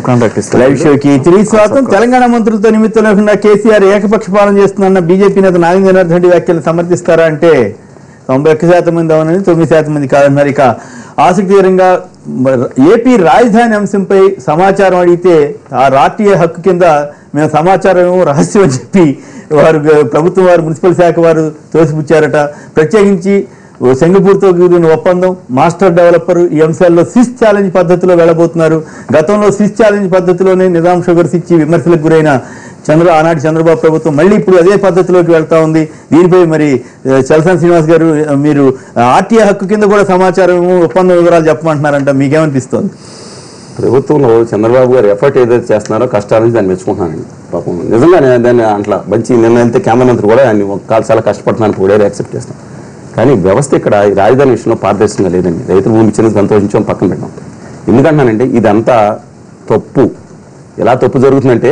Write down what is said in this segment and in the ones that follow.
Contract ఇస్తారు live షోకి తిరిగి స్వాగతం తెలంగాణ మంత్రులతో నిమిత్తం లేకుండా కేసీఆర్ ఏకపక్ష పాలన చేస్తున్న బీజేపీ నేత నాగేంద్ర జనార్దన్ రెడ్డి వ్యాఖ్యలు సమర్థిస్తారా అంటే తొంభై ఒక్క శాతం మంది అవునని తొమ్మిది శాతం మంది కాదన్నారు ఇక ఆసక్తికరంగా మ- ఏపీ రాజధాని అంశంపై సమాచారం అడిగితే ఆ రాష్ట్రీయ హక్కు కింద మేము సమాచారం రహస్యం అని చెప్పి వారు గ- ప్రభుత్వం వారు మున్సిపల్ శాఖ వారు తోసిపుచ్చారట ప్రత్యేకించి ఓ సింగపూర్తో కూడిన ఒప్పందం మాస్టర్ డెవలపర్ ఈ అంశాల్లో స్విస్ ఛాలెంజ్ పద్ధతిలో వెళ్ళబోతున్నారు గతంలో స్విస్ ఛాలెంజ్ పద్ధతిలోనే నిజాం షుగర్స్ ఇచ్చి విమర్శలకు గురైన చంద్ర ఆనాటి చంద్రబాబు ప్రభుత్వం మళ్ళీ ఇప్పుడు అదే పద్ధతిలోకి వెళ్తా ఉంది దీనిపై మరి ఆ, చలసాని శ్రీనివాస్ గారు ఆ, మీరు ఆర్టీఐ హక్కు కింద కూడా సమాచారం ఒప్పంద వివరాలు చెప్పమంటున్నారంట మీకేమనిపిస్తుంది ప్రభుత్వంలో చంద్రబాబు గారు ఎఫర్ట్ ఏదైతే చేస్తున్నారో కష్టాలని దాన్ని మెచ్చుకుంటున్నానండి పాపం నిజంగా నేను దాన్ని అట్లా మంచి నిన్న వెళ్తే కేంద్ర మంత్రి కూడా ఆయన కాదు చాలా కష్టపడుతున్నాను కూడా యాక్సెప్ట్ చేస్తాను కానీ వ్యవస్థ ఇక్కడ ఈ రాజధాని విషయంలో పారదర్శకంగా లేదండి రైతులు భూమి ఇచ్చిన సంతోషించడం పక్కన పెట్టాం ఎందుకంటున్నానంటే ఇదంతా తప్పు ఎలా తప్పు జరుగుతుందంటే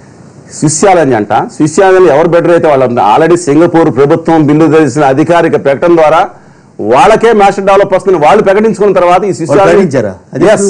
శిష్యాలని అంట శిష్యాలని ఎవరు బెటర్ అయితే వాళ్ళు ఆల్రెడీ సింగపూర్ ప్రభుత్వం బిల్లు చేసిన అధికారిక ప్రకటన ద్వారా వాళ్ళకే మాస్టర్ డెవలప్ వస్తుంది వాళ్ళు ప్రకటించుకున్న తర్వాత ఈ శిష్యాలని ప్రకటించారా? అది Yes.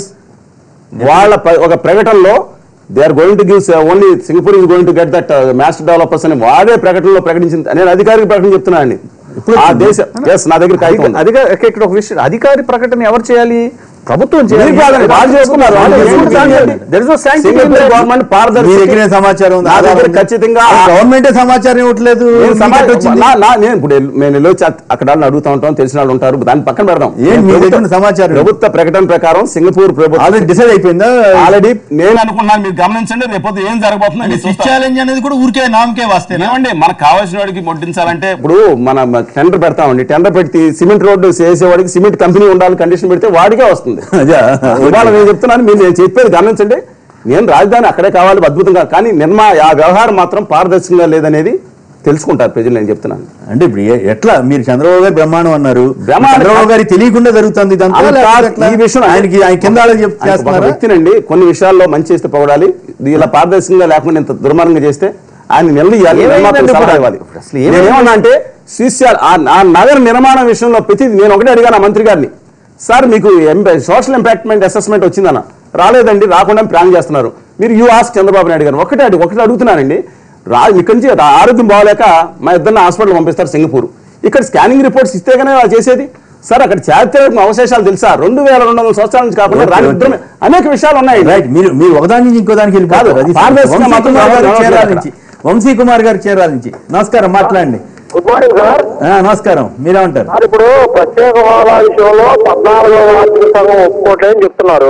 వాళ్ళ ప- ఒక ప్రకటనలో they are going to gives only Singapore is going to get that master developers అని వాడే ప్రకటనలో ప్రకటించింది నేను అధికారిక ప్రకటన చెప్తున్నానండి ఆ దేశ ఎస్ నా దగ్గర కాగితం ఉంది. అధికారి ఇక్కడ ఒక విషయం అధికారి ప్రకటన ఎవరు చేయాలి ప్రభుత్వం చేయాలి మీరు కాదండి, వాళ్ళు చేసుకున్నారు. వాళ్ళు చేసుకున్నారు. There is no sanctity in Singapore that. Government మీ పారదర్శక దగ్గర సమాచారం ఉంది నా దగ్గర ఆధారం ఉంది. ఖచ్చితంగా గవర్నమెంటే సమాచారం ఇవ్వట్లేదు నేను మీకు సమాజం- ఎట్లా వచ్చింది? నా- నా- నేను ఇప్పుడు మేము వెళ్ళి వచ్చి అక్- అక్కడ వాళ్ళని అడుగుతా ఉంటాం తెలిసిన వాళ్ళు ఉంటారు దాన్ని పక్కన పెడదాం ఏంటి మీ దగ్గర ఉన్న సమాచారం? ప్రభుత్వ ప్రకటన ప్రకారం సింగపూర్ ప్రభుత్వం ఆల్రెడీ డిసైడ్ అయిపోయిందా ఆల్రెడీ నేను అనుకున్నాను మీరు గమనించండి రేపు ఏం జరగబోతుందో మీరు చూస్తారు. ఛాలెంజ్ అనేది కూడా ఊరికే నామకే వస్తే ఏమండి మనకు కావాల్సిన వాడికి మొట్టించాలంటే ఇప్పుడు మన టెండర్ పెడతామండి టెండర్ పెట్టి సిమెంట్ రోడ్డు చేసేవాడికి సిమెంట్ కంపెనీ ఉండాలి కండిషన్ పెడితే వాడికే వస్తుంది ఇవాళ నేను చెప్తున్నాను మీరు నేను చెప్పేది గమనించండి నేను రాజధాని అక్కడే కావాలి అద్భుతంగా కానీ నిర్మా ఆ వ్యవహారం మాత్రం పారదర్శకంగా లేదనేది తెలుసుకుంటారు ప్రజలు నేను చెప్తున్నాను అంటే ఇప్పుడు ఏ- ఎట్లా మీరు చంద్రబాబు గారు బ్రహ్మాండం అన్నారు బ్రహ్మాండం చంద్రబాబు గారికి తెలియకుండా జరుగుతుంది ఇదంతా అది లేకపోతే కాదు, ఎట్లా? ఈ విషయం ఆయనకి ఆయన కింద వాళ్ళకి చెప్- ఆయన ఒక చేస్తున్నారా వ్యక్తినండి కొన్ని విషయాల్లో మంచి చేస్తే పొగడాలి ఇలా పారదర్శకంగా లేకుండా ఇంత దుర్మార్గంగా చేస్తే ఆయన నిలదీయాలి ఏమైందండి నిర్మాతలకు ఇప్పుడు? సలహా ఇవ్వాలి అసలు ఏమైంది? నేనేమన్నా అంటే శిష్యాలు ఆ నగర నిర్మాణం విషయంలో ప్రతి నేను ఒకటే అడిగాను ఆ మంత్రి గారిని సార్ మీకు సోషల్ ఇంపాక్ట్మెంట్ అసెస్మెంట్ వచ్చిందన్న రాలేదండి రాకుండా ప్లాన్ చేస్తున్నారు మీరు యూ ఆస్క్ చంద్రబాబు నాయుడు గారు ఒకటే అడిగి ఒకటి అడుగుతున్నానండి రా ఇక్కడి నుంచి రా- ఆరోగ్యం బాగోలేక మా ఇద్దరిని హాస్పిటల్ పంపిస్తారు సింగపూర్ ఇక్కడ స్కానింగ్ రిపోర్ట్స్ ఇస్తే కానీ వాళ్ళు చేసేది సార్ అక్కడ చారిత్రక అవశేషాలు తెలుసా రెండు వేల రెండు వందల సంవత్సరాల నుంచి కాకుండా ఓకే, రాని ఓకే. ఇద్దరమే అనేక విషయాలు ఉన్నాయి రైట్ మీరు మీరు ఒకదాని నుంచి ఇంకో దానికి వెళ్ళిపోతారు కాదు, అది పారదర్శకంగా వంశీ మాత్రం కుమార్ గారు రావాలి, చీరాల రావాలి నుంచి వంశీ కుమార్ గారు చీరాల నుంచి నమస్కారం మాట్లాడండి గుడ్ మార్నింగ్ సార్ ఆ, నమస్కారం మీరేమంటారు సార్ ఇప్పుడు ప్రత్యేక హోదా విషయంలో పద్నాలుగో ఆర్థిక సంఘం ఒప్పుకోవట్లేదని చెప్తున్నారు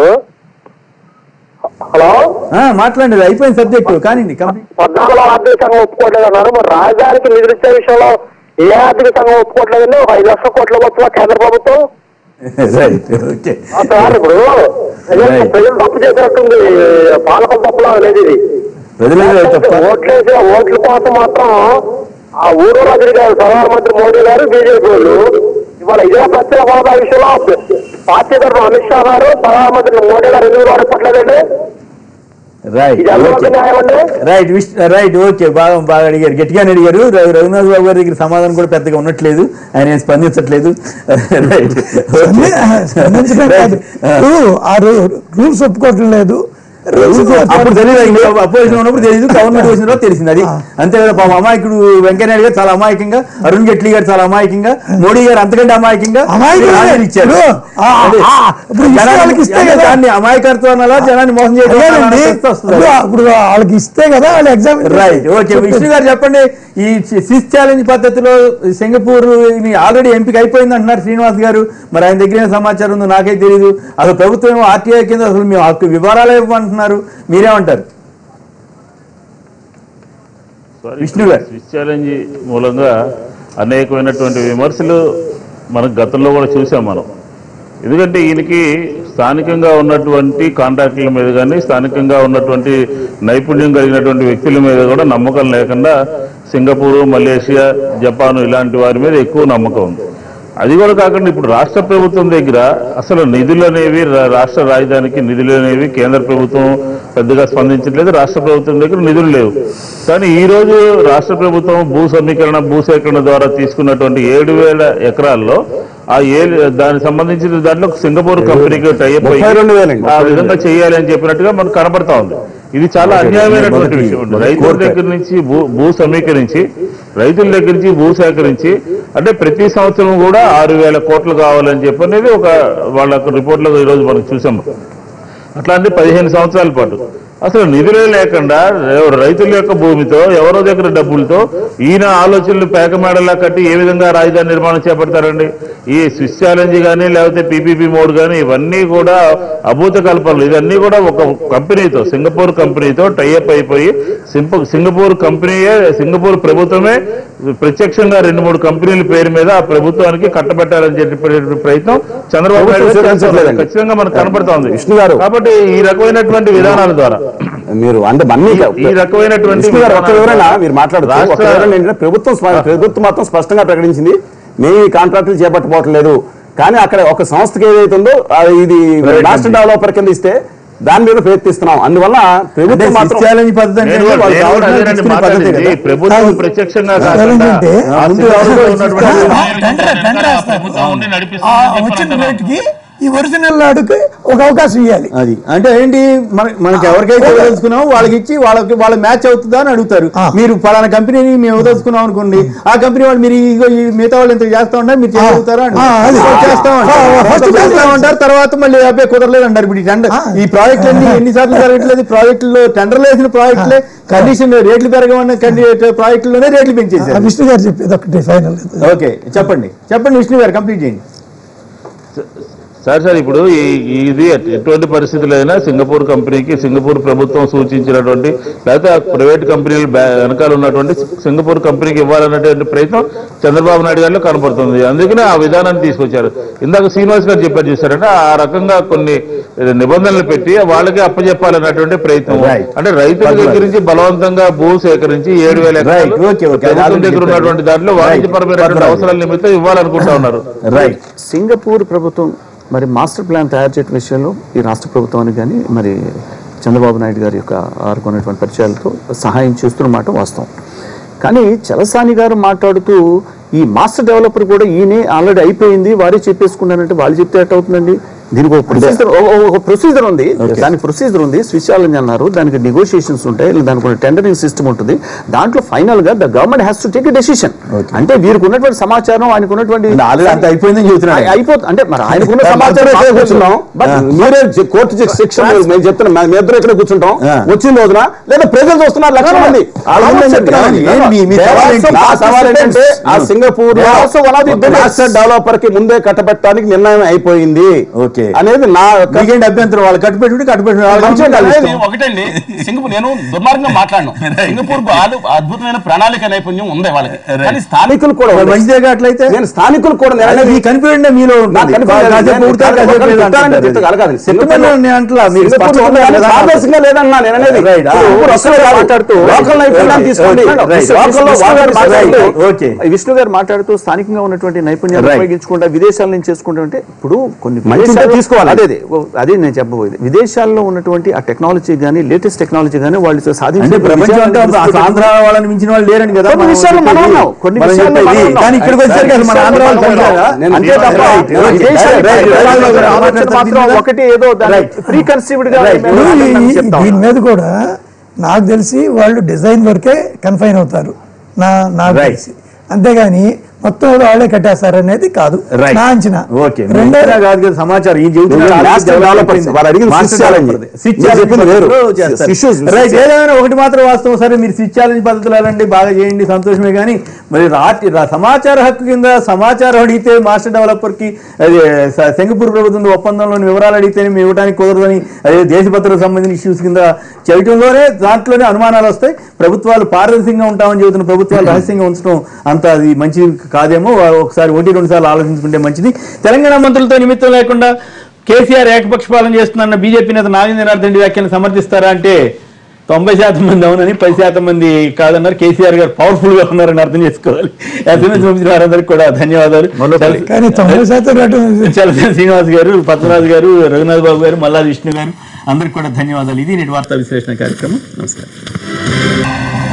హలో ఆ, మాట్లాడండి అది అయిపోయిన సబ్జెక్ట్ కానీ కంప్లీట్ పద్నాలుగో ఆర్థిక సంఘం ఒప్పుకోవట్లేదు అన్నారు మరి రాజధానికి నిధులిచ్చే విషయంలో ఏ ఆర్థిక సంఘం ఒప్పుకోవట్లేదండి ఒక ఐదు లక్షల కోట్ల మొత్తం కేంద్ర ప్రభుత్వం రైట్ ఓకే ఆ సార్ ఇప్పుడు ప్రజలు Right. ప్రజలు తప్పు చేసినట్టుంది పాలకుల తప్పులా లేదు ఇది ప్రజలు తప్ప ఓట్లేసి ఓట్ల కోసం మాత్రం ఆ ఊరు రాజు గారు ప్రధానమంత్రి మోడీ గారు బీజేపీ వాళ్ళు ఇవాళ ఇదే ప్రత్యేక హోదా విషయంలో పార్టీ తరఫున అమిత్ షా గారు ప్రధానమంత్రి మోడీ గారు ఎందుకు వాడపట్లేదండి రైట్ ఇది ఓకే ఎవరికి న్యాయం అండి రైట్ విష్ రైట్ ఓకే బాగా బాగా అడిగారు గట్టిగానే అడిగారు రఘు- రఘునాథ్ బాబు గారి దగ్గర సమాధానం కూడా పెద్దగా ఉండట్లేదు ఆయన ఏం స్పందించట్లేదు రైట్ ఓకే. స్పందించడం కాదు ఆ. ఇప్పుడు ఆ రూల్స్ ఒప్పుకోవటం లేదు అప్పుడు తెలియదు అపోజిషన్ ఉన్నప్పుడు తెలియదు గవర్నమెంట్ వచ్చిన తెలిసింది అది అంతే కదా పాపం అమాయకుడు వెంకయ్యనాయుడు గారు చాలా అమాయకంగా అరుణ్ జైట్లీ గారు చాలా అమాయకంగా మోడీ గారు అంతకంటే అమాయకంగా అమాయకులే. హామీలు ఇచ్చారు ఇప్పుడు, ఆ, అదే. ఆ, ఇప్పుడు ఇస్తే జనాన్ని- వాళ్ళకి ఇస్తే అంటే కదా. దాన్ని అమాయకత్వం అనాలా జనాన్ని మోసం చేయడం అనాలా అదేనండి అనే ప్రశ్న వస్తుంది. ఇప్పుడు ఇప్పుడు వాళ్ళకి ఇస్తే కదా వాళ్ళు ఎగ్జామ్ రైట్ ఓకే విష్ణు గారు చెప్పండి ఈ సిస్ ఛాలెంజ్ పద్ధతిలో సింగపూర్ ఆల్రెడీ ఎంపిక అయిపోయింది అంటున్నారు శ్రీనివాస్ గారు మరి ఆయన దగ్గర ఏం సమాచారం ఉందో నాకైతే తెలియదు అసలు ప్రభుత్వం ఏమో ఆర్టీఐ కింద అసలు మేము హక్కు వివరాలు ఇవ్వమంటున్నారు మీరేమంటారు విష్ణు గారు. స్విచ్ ఛాలెంజ్ మూలంగా అనేకమైనటువంటి విమర్శలు మనకు గతంలో కూడా చూసాం మనం ఎందుకంటే ఈయనకి స్థానికంగా ఉన్నటువంటి కాంట్రాక్టుల మీద కానీ స్థానికంగా ఉన్నటువంటి నైపుణ్యం కలిగినటువంటి వ్యక్తుల మీద కూడా నమ్మకం లేకుండా సింగపూరు మలేషియా జపాన్ ఇలాంటి వారి మీద ఎక్కువ నమ్మకం ఉంది అది కూడా కాకుండా ఇప్పుడు రాష్ట్ర ప్రభుత్వం దగ్గర అసలు నిధులు అనేవి రా- రాష్ట్ర రాజధానికి నిధులు అనేవి కేంద్ర ప్రభుత్వం పెద్దగా స్పందించట్లేదు రాష్ట్ర ప్రభుత్వం దగ్గర నిధులు లేవు కానీ ఈ రోజు రాష్ట్ర ప్రభుత్వం భూ సమీకరణ భూసేకరణ ద్వారా తీసుకున్నటువంటి ఏడు వేల ఎకరాల్లో ఆ ఏ దానికి సంబంధించిన దాంట్లో సింగపూర్ కంపెనీకి టైప్ ముప్పై రెండు వేలండి, ఆ ముప్పై రెండు విధంగా చేయాలి అని చెప్పినట్టుగా మనకు కనబడతా ఉంది ఇది చాలా అన్యాయమైనటువంటి విషయం అండి. రైతుల దగ్గర నుంచి భూ భూ సమీకరించి రైతుల దగ్గర నుంచి భూ సేకరించి అంటే ప్రతి సంవత్సరం కూడా ఆరు వేల కోట్లు కావాలని చెప్పి అనేది ఒక వాళ్ళ రిపోర్ట్లో ఈరోజు మనం చూసాం అట్లాంటి పదిహేను సంవత్సరాల పాటు అసలు నిధులే లేకుండా రే- రైతుల యొక్క భూమితో ఎవరో దగ్గర డబ్బులతో ఈయన ఆలోచనలు పేకమేడలా కట్టి ఏ విధంగా రాజధాని నిర్మాణం చేపడతారండి ఈ స్విస్ ఛాలెంజ్ కానీ లేకపోతే పీపీపీ మోడ్ కానీ ఇవన్నీ కూడా అభూత కల్పనలు ఇవన్నీ కూడా ఒక కంపెనీతో సింగపూర్ కంపెనీతో టైఅప్ అయిపోయి సింప సింగపూర్ కంపెనీయే సింగపూర్ ప్రభుత్వమే ప్రత్యక్షంగా రెండు మూడు కంపెనీల పేరు మీద ఆ ప్రభుత్వానికి కట్టబెట్టాలని చెప్పే ప్రయత్నం చంద్రబాబు నాయుడు గారు చేస్తున్నారు. స్వీకరించట్లేదండి. ఖచ్చితంగా మనకు కనబడుతోంది విష్ణు గారు. కాబట్టి ఈ రకమైనటువంటి విధానాల ద్వారా మీరు అంటే అన్ని ఈ రకమైనటువంటి విష్ణు గారు ఒక్క విధానాల వివరణ ద్వారా మీరు మాట్లాడుతూ ఒక్క రాష్ట్ర- వివరణ ఏంటంటే ప్రభుత్వం స్ప- ప్రభుత్వం మాత్రం స్పష్టంగా ప్రకటించింది మేము ఈ కాంట్రాక్టులు చేపట్టబోవట్లేదు కానీ అక్కడ ఒక సంస్థకి ఏదైతే ఉందో అది ఇది మాస్టర్ డెవలపర్ కింద ఇస్తే దాని మీద ప్రయత్నిస్తున్నాం అందువల్ల అంటే ప్రభుత్వం మాత్రం ఛాలెంజ్ పద్ధతి అంటే నేను వాళ్ళు నేను కావాలని అదేనండి తీసుకునే పద్ధతే మాట్లాడేది. కదా. ప్రభుత్వం కాదు. ప్రత్యక్షంగా ఛాలెంజ్ కాకుండా అంటే ఆ ముందు సింగపూర్లో ఎవరు ఉన్నటువంటి టెండర్ టెండర్ వేస్తారు. ప్రభుత్వం ఉండి ఆ నడిపిస్తుందని వచ్చిన చెప్పి రేటుకి ఈ ఒరిజినల్ లాడుకి ఒక అవకాశం ఇవ్వాలి అది అంటే ఏంటి మన మనకి ఎవరికైతే ఇవ్వదలుచుకున్నామో వాళ్ళకి ఇచ్చి వాళ్ళకి వాళ్ళ మ్యాచ్ అవుతుందా అని అడుగుతారు ఆ. మీరు ఫలానా కంపెనీని మేము ఇవ్వదలుచుకున్నాం అనుకోండి ఆ కంపెనీ వాళ్ళు మీరు ఇగో ఈ మిగతా వాళ్ళు ఇంత చేస్తా ఉంటారు మీరు చేయగలుగుతారా అని. ఆ, అది. ఓ, చేస్తామంటారు. ఆ, ఫస్ట్ కొంత చేస్తా చేస్తాం. ఉంటారు తర్వాత మళ్ళీ అబ్బాయి కుదరలేదు అంటారు ఇప్పుడు ఈ టెండర్ ఆ. ఈ ప్రాజెక్టులు అన్ని ఎన్నిసార్లు జరగట్లేదు ప్రాజెక్టుల్లో టెండర్లు వేసిన ప్రాజెక్టులే కండిషన్ రేట్లు పెరగమన్న ప్రాజెక్టుల్లోనే రేట్లు ఆ పెంచేసారు విష్ణు గారు చెప్పేది ఒకటి ఫైనల్ ఓకే చెప్పండి చెప్పండి విష్ణు గారు కంప్లీట్ చేయండి సార్ సార్ ఇప్పుడు ఈ- ఇది ఎటువంటి పరిస్థితులైనా సింగపూర్ కంపెనీకి సింగపూర్ ప్రభుత్వం సూచించినటువంటి లేకపోతే ఆ ప్రైవేట్ కంపెనీలు బ్యా- వెనకాల ఉన్నటువంటి సింగపూర్ కంపెనీకి ఇవ్వాలన్నటువంటి ప్రయత్నం చంద్రబాబు నాయుడు గారిలో కనపడుతుంది అందుకనే ఆ విధానాన్ని తీసుకొచ్చారు ఇందాక శ్రీనివాస్ గారు చెప్పారు చూసారంటే ఆ రకంగా కొన్ని నిబంధనలు పెట్టి వాళ్ళకి అప్పచెప్పాలన్నటువంటి ప్రయత్నం Right. అంటే రైతుల దగ్గర నుంచి బలవంతంగా భూ సేకరించి ఏడు వేల ఎకరాలు Right. Okay, okay. ప్రభుత్వం Already దగ్గర చెప్పారు. ఉన్నటువంటి దాంట్లో Right. వాణిజ్యపరమైనటువంటి Right. అవసరాల నిమిత్తం ఇవ్వాలనుకుంటా ఉన్నారు రైట్ సింగపూర్ ప్రభుత్వం మరి మాస్టర్ ప్లాన్ తయారు చేయడం విషయంలో ఈ రాష్ట్ర ప్రభుత్వానికి కానీ మరి చంద్రబాబు నాయుడు గారి యొక్క ఆరుకున్నటువంటి పరిచయాలతో సహాయం చేస్తున్నమాట వాస్తవం కానీ చలసాని గారు మాట్లాడుతూ ఈ మాస్టర్ డెవలపర్ కూడా ఈయనే ఆల్రెడీ అయిపోయింది వారే చెప్పేసుకున్నారంటే వాళ్ళు చెప్తే ఎట్ అవుతుందండి దీనికి ఒక ప్రొసీజర్ ఒక ప్రొసీజర్ ఉంది దానికి ప్రొసీజర్ ఉంది స్విచ్ ఛాలెంజ్ అన్నారు దానికి నెగోషియేషన్స్ ఉంటాయి దానికి ఒక టెండరింగ్ సిస్టమ్ ఉంటుంది దాంట్లో ఫైనల్ గా the government has to take a decision అంటే వీరికి ఉన్నటువంటి సమాచారం ఆయనకు ఉన్నటువంటి ఆల్రెడీ అంత అయిపోయిందని చెబుతున్నాడు అయిపోతుంది అంటే మరి ఆయనకున్న సమాచారం సమాచారం ఇక్కడ కూర్చున్నాం బట్ మీరే జ- కోర్టు జ- శిక్ష మీరు- మేము చెప్తున్నాం మేము ఇద్దరు ఇక్కడ కూర్చుంటాం ఆ. వచ్చిన రోజున లేదా ప్రజలు చూస్తున్నారు లక్షల మంది వాళ్ళ ముందే చెప్తున్నాను. ఏంటి మీ- మీ There సవాల్ are ఏంటి? some నా సవాల్ ఏంటంటే ఆ ఏంటి? Singapore There are also one of the biggest- master developer కి ముందే కట్టబెట్టడానికి నిర్ణయం అయిపోయింది Okay. అనేది నా యొక్క మీకేంటి అభ్యంతరం వాళ్ళు కట్టుబెట్టుకుంటే కట్టుబెట్టు వాళ్ళ మంచిగా వాళ్ళ కలిసి- ఇష్టం. ఒకటండి సింగపూర్ నేను దుర్మార్గంగా మాట్లాడను సింగపూర్ కు ఆలు- అద్భుతమైన ప్రణాళిక నైపుణ్యం ఉంది వాళ్ళకి కానీ స్థానిక స్థానికులు కూడా మరి ఉంది. మంచిదేగా అట్లయితే నేను స్థానికులు కూడా నేను అది అనేది మీ కనిపెట్టిన మీలో నాకు ఉంటుంది. కనిపించలేదు. కాసేపు నేను ఊరుతా, కాసేపు ఒకరిని లేదా తిట్టాలని అంటారు. తిట్టగలను కాదు. తిట్టమని నేను అంటలా. మీరు సింగపూర్ స్పష్టంగా లో లేదా పారదర్శకంగా లేదన్నా నేను అనేది Right. ఆ. సింగపూర్ ఒక్కరే కాదు. మాట్లాడుతూ లోకల్ నైపుణ్యాన్ని తీసుకోండి Right. Right. లోకల్లో విష్ణు గారు వాళ్ళు మాట్లాడుతూ మాట్లాడుతూ ఓకే విష్ణు గారు మాట్లాడుతూ స్థానికంగా ఉన్నటువంటి నైపుణ్యాలు Right. ఉపయోగించుకుంటా విదేశాల నుంచి చేసుకుంటా అంటే ఇప్పుడు కొన్ని మంచిదే విదేశాల్లో- తీసుకోవాలి. అదే అదే ఓ, అదే నేను చెప్పబోయేది విదేశాల్లో ఉన్నటువంటి ఆ టెక్నాలజీ కానీ లేటెస్ట్ టెక్నాలజీ కానీ వాళ్ళు సాధించిన అంటే ప్రపంచం విజయాలను అంతా దృష్టిలో అసలు ఆంధ్ర వాళ్ళని మించిన వాళ్ళు లేరని కదా కొన్ని మనం విషయాల్లో మనం చెప్పేది. ఉన్నాం. కొన్ని మనం విషయాల్లో చెప్పేది. మనం ఉన్నాం. కానీ ఇక్కడికి వచ్చేసరికి అసలు మన ఆంధ్ర వాళ్ళు మనం ఉన్నాం. సరిగ్గా నేను అంతే తప్ప Right. Okay. విదేశాల Right. Right. విదేశాల్లో Right. ఆలోచన Right. మాత్రం Right. ఒకటి ఏదో Right. ప్రీ కన్సీవ్డ్ గా Right. మేము ఇప్పుడు ఈ- దాన్ని చెప్తా దీని ఉన్నాం. మీద కూడా నాకు తెలిసి వాళ్ళు డిజైన్ వరకే కన్ఫైన్ అవుతారు నా నాకు Right. తెలిసి అంతేగాని మొత్తం కూడా వాళ్ళే కట్టేస్తారు అనేది కాదు Right. నా అంచనా ఓకే రెండో రెండో కాదు కదా సమాచారం ఈ చెబుతున్నారు నువ్వు ఆర్థిక master developers. developers. వాళ్ళు అడిగింది Master switch challenge. developers. Switch మీరు challenge చెప్పింది వేరు. పద్ధతిలో చేస్తారు. Issues. Right. ఏదైనా ఒకటి మాత్రం వాస్తవం సరే మీరు స్విచ్ ఛాలెంజ్ పద్ధతులు వెళ్ళండి బాగా చేయండి సంతోషమే కానీ మరి రాత్రి రా- సమాచార హక్కు కింద సమాచారం అడిగితే మాస్టర్ డెవలపర్ కి అది స- సింగపూర్ ప్రభుత్వం ఒప్పందంలోని వివరాలు అడిగితేనే మేము ఇవ్వడానికి కుదరదని అదే దేశ భద్రతకు సంబంధించిన ఇష్యూస్ కింద చేయటంలోనే దాంట్లోనే అనుమానాలు వస్తాయి ప్రభుత్వాలు పారదర్శకంగా ఉంటామని చెబుతున్న ప్రభుత్వాలు రహస్యంగా ఉంచడం అంత అది మంచిది కాదేమో ఒకసారి ఒకటి రెండు సార్లు ఆలోచించుకుంటే మంచిది తెలంగాణ మంత్రులతో నిమిత్తం లేకుండా కేసీఆర్ ఏకపక్ష పాలన చేస్తున్న బీజేపీ నేత నాగేంద్రనాథ్ రెడ్డి వ్యాఖ్యలను సమర్థిస్తారా అంటే తొంభై శాతం మంది అవునని పది శాతం మంది కాదన్నారు కేసీఆర్ గారు పవర్ఫుల్ గా ఉన్నారని అర్థం చేసుకోవాలి ఎస్ఎంఎస్ పంపించిన వారందరికీ కూడా ధన్యవాదాలు కానీ తొంభై శాతం రేటు చలసిన శ్రీనివాస్ గారు పద్మరాజు గారు రఘునాథ్ బాబు గారు మల్లాది విష్ణు గారు అందరికి కూడా ధన్యవాదాలు ఇది నేటి వార్తా విశ్లేషణ కార్యక్రమం నమస్కారం